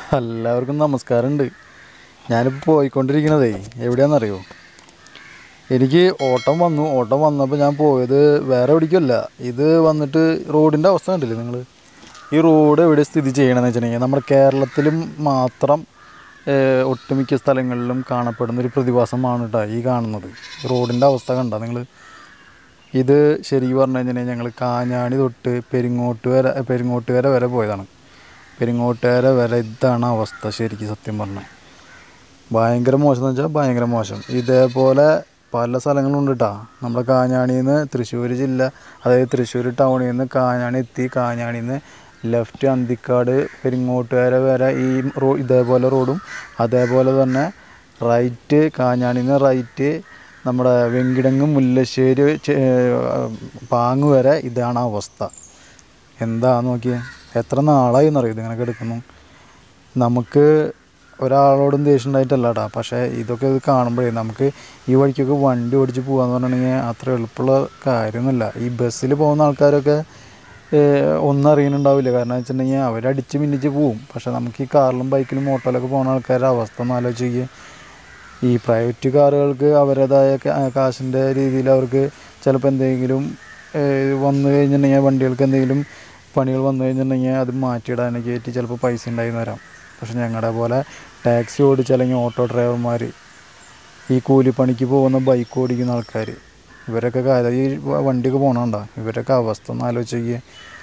എല്ലാവർക്കും നമസ്കാരമുണ്ട് ഞാനിപ്പോൾ പോയിക്കൊണ്ടിരിക്കണതേ എവിടെയാണെന്നറിയോ എനിക്ക് ഓട്ടം വന്നു ഓട്ടം വന്നപ്പോൾ ഞാൻ പോയത് വേറെ എവിടേക്കല്ല ഇത് വന്നിട്ട് റോഡിൻ്റെ അവസ്ഥ കണ്ടില്ലേ നിങ്ങൾ ഈ റോഡ് എവിടെ സ്ഥിതി ചെയ്യണമെന്ന് വെച്ചിട്ടുണ്ടെങ്കിൽ നമ്മുടെ കേരളത്തിലും മാത്രം ഏഹ്, ഒട്ടുമിക്ക സ്ഥലങ്ങളിലും കാണപ്പെടുന്ന ഒരു പ്രതിഭാസമാണ് കേട്ടോ ഈ കാണുന്നത് റോഡിൻ്റെ അവസ്ഥ കണ്ട നിങ്ങൾ ഇത് ശരിക്കും പറഞ്ഞു കഴിഞ്ഞാൽ ഞങ്ങൾ കാഞ്ഞാണി തൊട്ട് പെരിങ്ങോട്ടുകര പെരിങ്ങോട്ടുകര വരെ പോയതാണ് പെരിങ്ങോട്ടുകര വരെ ഇതാണ് അവസ്ഥ ശരിക്കും സത്യം പറഞ്ഞാൽ ഭയങ്കര മോശം എന്ന് വെച്ചാൽ ഭയങ്കര മോശം ഇതേപോലെ പല സ്ഥലങ്ങളും ഉണ്ട് കേട്ടോ നമ്മുടെ കാഞ്ഞാണിയിൽ നിന്ന് തൃശ്ശൂർ ജില്ല അതായത് തൃശ്ശൂർ ടൗണിൽ നിന്ന് കാഞ്ഞാണി എത്തി കാഞ്ഞാണിയിൽ നിന്ന് ലെഫ്റ്റ് അന്തിക്കാട് പെരിങ്ങോട്ടുകര വരെ ഈ റോ ഇതേപോലെ റോഡും അതേപോലെ തന്നെ റൈറ്റ് കാഞ്ഞാണിയിൽ നിന്ന് റൈറ്റ് നമ്മുടെ വെങ്കിടങ്ങ് മുല്ലശ്ശേരി ചെ- പാങ്ങ് വരെ ഇതാണ് അവസ്ഥ എന്താ നോക്കിയേ എത്ര നാളായി എന്നറിയോ ഇതിങ്ങനെ കിടക്കുന്നു നമുക്ക് ഒരാളോടും ദേഷ്യം ഉണ്ടായിട്ടല്ല കേട്ടോ പക്ഷേ ഇതൊക്കെ ഇത് കാണുമ്പോഴേ നമുക്ക് ഈ വഴിക്കൊക്കെ വണ്ടി ഓടിച്ച് പോകാന്ന് പറഞ്ഞിട്ടുണ്ടെങ്കിൽ അത്ര എളുപ്പമുള്ള കാര്യമൊന്നുമല്ല ഈ ബസ്സിൽ പോകുന്ന ആൾക്കാരൊക്കെ ഏഹ്, ഒന്നും അറിയുന്നുണ്ടാവില്ല കാരണം വെച്ചിട്ടുണ്ടെങ്കിൽ അവരടിച്ച് മിന്നിച്ച് പോവും പക്ഷേ നമുക്ക് ഈ കാറിലും ബൈക്കിലും ഓട്ടോയിലൊക്കെ പോകുന്ന ആൾക്കാരുടെ അവസ്ഥ ഒന്ന് ആലോചിക്കുക ഈ പ്രൈവറ്റ് കാറുകൾക്ക് അവരുടേതായ കാ- കാശിൻ്റെ രീതിയിൽ അവർക്ക് ചിലപ്പോൾ എന്തെങ്കിലും ഏഹ്, വന്നു കഴിഞ്ഞിട്ടുണ്ടെങ്കിൽ വണ്ടികൾക്ക് എന്തെങ്കിലും പണികൾ വന്നു കഴിഞ്ഞിട്ടുണ്ടെങ്കിൽ അത് മാറ്റിയിടാനൊക്കെ ആയിട്ട് ചിലപ്പോൾ പൈസ ഉണ്ടായിരുന്നു വരാം പക്ഷെ ഞങ്ങളുടെ പോലെ ടാക്സി ഓടിച്ച് അല്ലെങ്കിൽ ഓട്ടോ ഡ്രൈവർമാർ ഈ കൂലിപ്പണിക്ക് പോകുന്ന ബൈക്ക് ഓടിക്കുന്ന ആൾക്കാർ ഇവരൊക്കെ കാര്യം ഈ വ- വണ്ടിയൊക്കെ പോകണണ്ട ഇവരൊക്കെ അവസ്ഥ ഒന്ന് ആലോചിക്കുക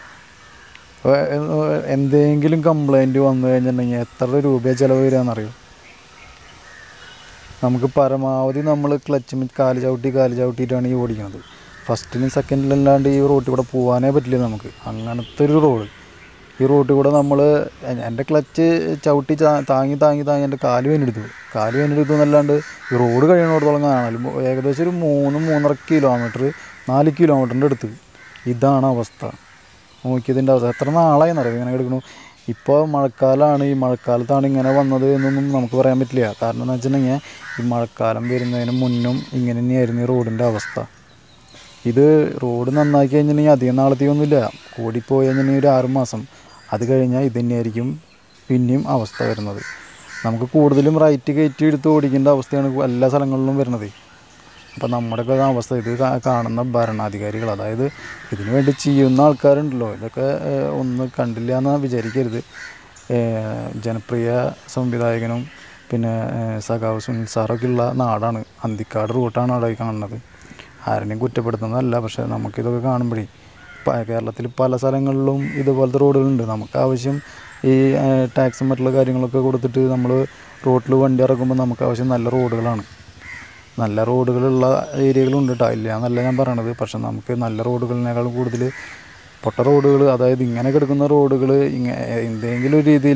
എന്തെങ്കിലും കംപ്ലൈൻറ്റ് വന്നു കഴിഞ്ഞിട്ടുണ്ടെങ്കിൽ എത്ര രൂപ ചിലവ് വരികയെന്നറിയോ നമുക്ക് പരമാവധി നമ്മൾ ക്ലച്ച് കാല് ചവിട്ടി കാല് ചവിട്ടിയിട്ടാണ് ഈ ഓടിക്കുന്നത് ഫസ്റ്റിലും സെക്കൻഡിലും അല്ലാണ്ട് ഈ റോട്ടിൽ കൂടെ പോകാനേ പറ്റില്ല നമുക്ക് അങ്ങനത്തെ ഒരു റോഡ് ഈ റോട്ടിൽ കൂടെ നമ്മൾ എൻ്റെ ക്ലച്ച് ചവിട്ടി ചാ- താങ്ങി താങ്ങി താങ്ങി എൻ്റെ കാല് വേനെടുത്തു കാല് വേനെടുത്തു എന്നല്ലാണ്ട് ഈ റോഡ് കഴിയണോടത്തോളം കാണാനും ഏകദേശം ഒരു മൂന്ന് മൂന്നര കിലോമീറ്റർ നാല് കിലോമീറ്ററിൻ്റെ അടുത്ത് ഇതാണ് അവസ്ഥ നോക്കിയതിൻ്റെ അവസ്ഥ എത്ര നാളായി എന്നറിയാം ഇങ്ങനെ കിടക്കണു ഇപ്പോൾ മഴക്കാലമാണ് ഈ മഴക്കാലത്താണ് ഇങ്ങനെ വന്നത് എന്നൊന്നും നമുക്ക് പറയാൻ പറ്റില്ല കാരണം എന്ന് വെച്ചിട്ടുണ്ടെങ്കിൽ ഈ മഴക്കാലം വരുന്നതിന് മുന്നും ഇങ്ങനെ തന്നെയായിരുന്നു ഈ റോഡിൻ്റെ അവസ്ഥ ഇത് റോഡ് നന്നാക്കി കഴിഞ്ഞിട്ടുണ്ടെങ്കിൽ അധികം നാളത്തേക്കൊന്നുമില്ല കൂടിപ്പോയി കഴിഞ്ഞിട്ടുണ്ടെങ്കിൽ ഒരു ആറ് മാസം അത് കഴിഞ്ഞാൽ ഇത് തന്നെയായിരിക്കും പിന്നെയും അവസ്ഥ വരുന്നത് നമുക്ക് കൂടുതലും റൈറ്റ് കയറ്റി എടുത്ത് ഓടിക്കേണ്ട അവസ്ഥയാണ് എല്ലാ സ്ഥലങ്ങളിലും വരുന്നത് അപ്പോൾ നമ്മുടെയൊക്കെ അവസ്ഥ ഇത് കാ- കാണുന്ന ഭരണാധികാരികൾ അതായത് ഇതിനു വേണ്ടി ചെയ്യുന്ന ആൾക്കാരുണ്ടല്ലോ ഇതൊക്കെ ഏഹ്, ഒന്ന് കണ്ടില്ല എന്ന് വിചാരിക്കരുത് ഏഹ്, ജനപ്രിയ സംവിധായകനും പിന്നെ ഏഹ്, സഖാവ് സുനിൽ സാറൊക്കെ ഉള്ള നാടാണ് അന്തിക്കാട് റൂട്ടാണ് അവിടെ ഈ കാണുന്നത് ആരെയും കുറ്റപ്പെടുത്തുന്നതല്ല പക്ഷേ നമുക്കിതൊക്കെ കാണുമ്പോഴേ പ- കേരളത്തിൽ പല സ്ഥലങ്ങളിലും ഇതുപോലത്തെ റോഡുകളുണ്ട് നമുക്ക് ആവശ്യം ഈ ഏഹ്, ടാക്സും മറ്റുള്ള കാര്യങ്ങളൊക്കെ കൊടുത്തിട്ട് നമ്മൾ റോട്ടിൽ വണ്ടി ഇറക്കുമ്പോൾ നമുക്ക് ആവശ്യം നല്ല റോഡുകളാണ് നല്ല റോഡുകളുള്ള ഏരിയകളുണ്ട് കേട്ടോ ഇല്ല എന്നല്ല ഞാൻ പറയണത് പക്ഷെ നമുക്ക് നല്ല റോഡുകളിനേക്കാൾ കൂടുതൽ പൊട്ട റോഡുകൾ അതായത് ഇങ്ങനെ കിടക്കുന്ന റോഡുകൾ ഇങ്ങനെ എന്തെങ്കിലും ഒരു രീതിയിൽ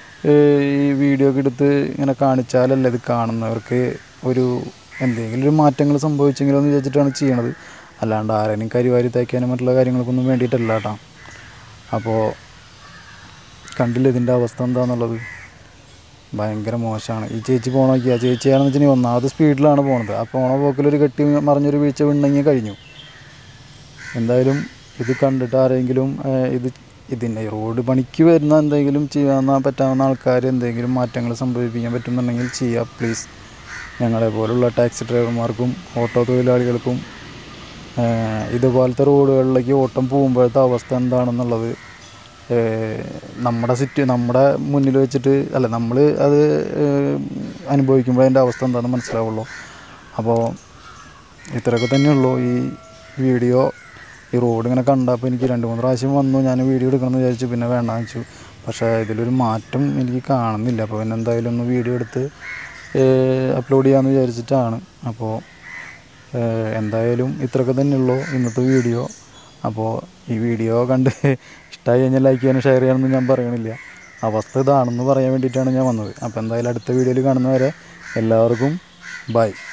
ഈ വീഡിയോ ഒക്കെ എടുത്ത് ഇങ്ങനെ കാണിച്ചാലല്ല ഇത് കാണുന്നവർക്ക് ഒരു എന്തെങ്കിലും ഒരു മാറ്റങ്ങൾ സംഭവിച്ചെങ്കിലോ എന്ന് വിചാരിച്ചിട്ടാണ് ചെയ്യണത് അല്ലാണ്ട് ആരെയും കരിവാരി തയ്ക്കാനും മറ്റുള്ള കാര്യങ്ങൾക്കൊന്നും വേണ്ടിയിട്ടല്ല കേട്ടോ അപ്പോൾ കണ്ടില്ല ഇതിൻ്റെ അവസ്ഥ എന്താണെന്നുള്ളത് ഭയങ്കര മോശമാണ് ഈ ചേച്ചി പോകണ നോക്കിയാൽ ചേച്ചിയാണെന്ന് വെച്ചിട്ടുണ്ടെങ്കിൽ ഒന്നാമത് സ്പീഡിലാണ് പോണത് ആ പോണ പോക്കിലൊരു കെട്ടി മറിഞ്ഞൊരു വീഴ്ച വീണെങ്കിൽ കഴിഞ്ഞു എന്തായാലും ഇത് കണ്ടിട്ട് ആരെങ്കിലും ഏഹ്, ഇത് ഇതിൻ്റെ റോഡ് പണിക്ക് വരുന്ന എന്തെങ്കിലും ചെയ്യാൻ പറ്റാവുന്ന ആൾക്കാർ എന്തെങ്കിലും മാറ്റങ്ങൾ സംഭവിപ്പിക്കാൻ പറ്റുന്നുണ്ടെങ്കിൽ ചെയ്യുക പ്ലീസ് ഞങ്ങളെ പോലുള്ള ടാക്സി ഡ്രൈവർമാർക്കും ഓട്ടോ തൊഴിലാളികൾക്കും ഏഹ്, ഇതുപോലത്തെ റോഡുകളിലേക്ക് ഓട്ടം പോകുമ്പോഴത്തെ അവസ്ഥ എന്താണെന്നുള്ളത് ഏഹ്, നമ്മുടെ സിറ്റ് നമ്മുടെ മുന്നിൽ വെച്ചിട്ട് അല്ല നമ്മൾ അത് ഏഹ്, അനുഭവിക്കുമ്പോൾ അതിൻ്റെ അവസ്ഥ എന്താണെന്ന് മനസ്സിലാവുള്ളൂ അപ്പോൾ ഇത്രയൊക്കെ തന്നെയുള്ളൂ ഈ വീഡിയോ ഈ റോഡ് ഇങ്ങനെ കണ്ടപ്പോൾ എനിക്ക് രണ്ട് മൂന്ന് പ്രാവശ്യം വന്നു ഞാൻ വീഡിയോ എടുക്കണമെന്ന് വിചാരിച്ചു പിന്നെ വേണ്ടാന്ന് വെച്ചു പക്ഷേ ഇതിലൊരു മാറ്റം എനിക്ക് കാണുന്നില്ല അപ്പോൾ പിന്നെ എന്തായാലും ഒന്ന് വീഡിയോ എടുത്ത് അപ്ലോഡ് ചെയ്യാമെന്ന് വിചാരിച്ചിട്ടാണ് അപ്പോൾ ഏഹ്, എന്തായാലും ഇത്രയൊക്കെ തന്നെയുള്ളൂ ഇന്നത്തെ വീഡിയോ അപ്പോൾ ഈ വീഡിയോ കണ്ട് ഇഷ്ടമായി കഴിഞ്ഞാൽ ലൈക്ക് ചെയ്യാനും ഷെയർ ചെയ്യാനൊന്നും ഞാൻ പറയണില്ല അവസ്ഥ ഇതാണെന്ന് പറയാൻ വേണ്ടിയിട്ടാണ് ഞാൻ വന്നത് അപ്പോൾ എന്തായാലും അടുത്ത വീഡിയോയിൽ കാണുന്നവരെ എല്ലാവർക്കും ബൈ